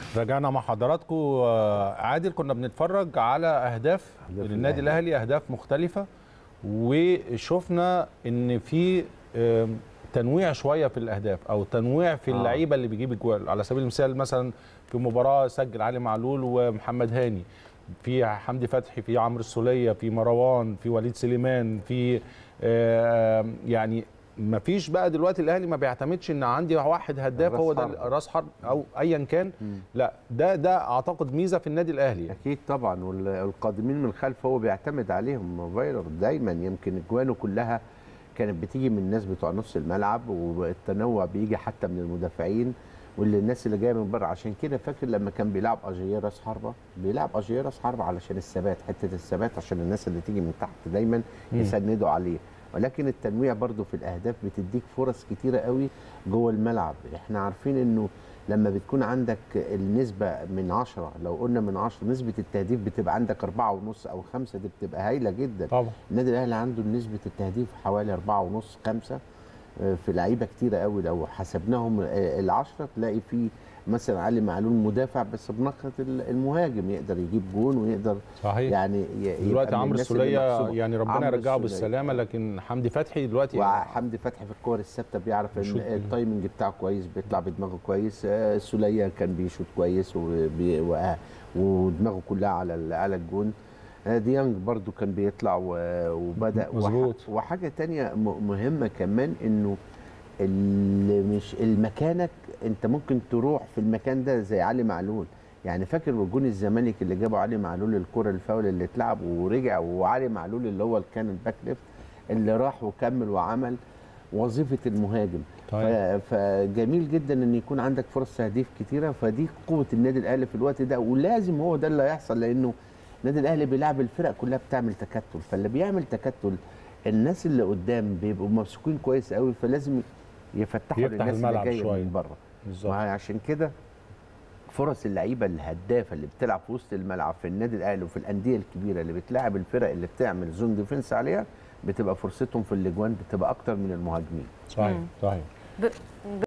رجعنا مع حضراتكم آه، عادل كنا بنتفرج على اهداف أهداف للنادي الأهلي. الاهلي اهداف مختلفه وشفنا ان في آم، تنويع شويه في الاهداف او تنويع في آه. اللعيبه اللي بيجيب اجوال على سبيل المثال مثلا في مباراه سجل علي معلول ومحمد هاني في حمدي فتحي في عمرو السوليه في مروان في وليد سليمان في آه، يعني ما فيش بقى دلوقتي الاهلي ما بيعتمدش ان عندي واحد هداف راس هو ده حرب. راس حرب او ايا كان لا ده ده اعتقد ميزه في النادي الاهلي اكيد طبعا وال- والقادمين من الخلف هو بيعتمد عليهم فايلر دايما يمكن اجوانه كلها كانت بتيجي من الناس بتوع نص الملعب والتنوع بيجي حتى من المدافعين واللي الناس اللي جايه من بره عشان كده فاكر لما كان بيلعب اجير راس حربه بيلعب اجير راس حربه علشان الثبات حته الثبات عشان الناس اللي تيجي من تحت دايما يسندوا عليه ولكن التنويع برضو في الاهداف بتديك فرص كتيره قوي جوه الملعب احنا عارفين انه لما بتكون عندك النسبة من عشرة لو قلنا من عشرة نسبة التهديف بتبقى عندك أربعة ونص أو خمسة دي بتبقى هايلة جدا طبعا النادي الأهلي عنده نسبة التهديف حوالي أربعة ونص خمسة آه، في لعيبة كتيرة قوي لو حسبناهم آه، العشرة تلاقي في مثلا علي معلول مدافع بس بنقطة المهاجم يقدر يجيب جون ويقدر صحيح يعني ي- يبقى دلوقتي من عمرو الناس اللي السوليه محسوبة. يعني ربنا عمرو يرجعه السولية. بالسلامه لكن حمدي فتحي دلوقتي وحمدي فتحي في الكور الثابته بيعرف ان بيشوط. التايمنج بتاعه كويس بيطلع بدماغه كويس آه، السوليه كان بيشوط كويس وبي- وآه، ودماغه كلها على ال- على الجون آه، ديانج برضو كان بيطلع و- وبدا وح- مظبوط. وحاجه تانية م- مهمه كمان انه اللي مش المكانك انت ممكن تروح في المكان ده زي علي معلول يعني فاكر جون الزمالك اللي جابوا علي معلول الكره الفاول اللي اتلعب ورجع وعلي معلول اللي هو كان الباك ليفت اللي راح وكمل وعمل وظيفه المهاجم طيب. ف- فجميل جدا ان يكون عندك فرص تهديف كتيره فدي قوه النادي الاهلي في الوقت ده ولازم هو ده اللي هيحصل لانه النادي الاهلي بيلعب الفرق كلها بتعمل تكتل فاللي بيعمل تكتل الناس اللي قدام بيبقوا ممسوكين كويس قوي فلازم يفتحوا يفتح للناس اللي الملعب جايه شوية. من بره بالظبط وعشان كده فرص اللعيبه الهدافه اللي بتلعب في وسط الملعب في النادي الاهلي وفي الانديه الكبيره اللي بتلاعب الفرق اللي بتعمل زون ديفنس عليها بتبقى فرصتهم في الاجوان بتبقى اكتر من المهاجمين صحيح صحيح ب-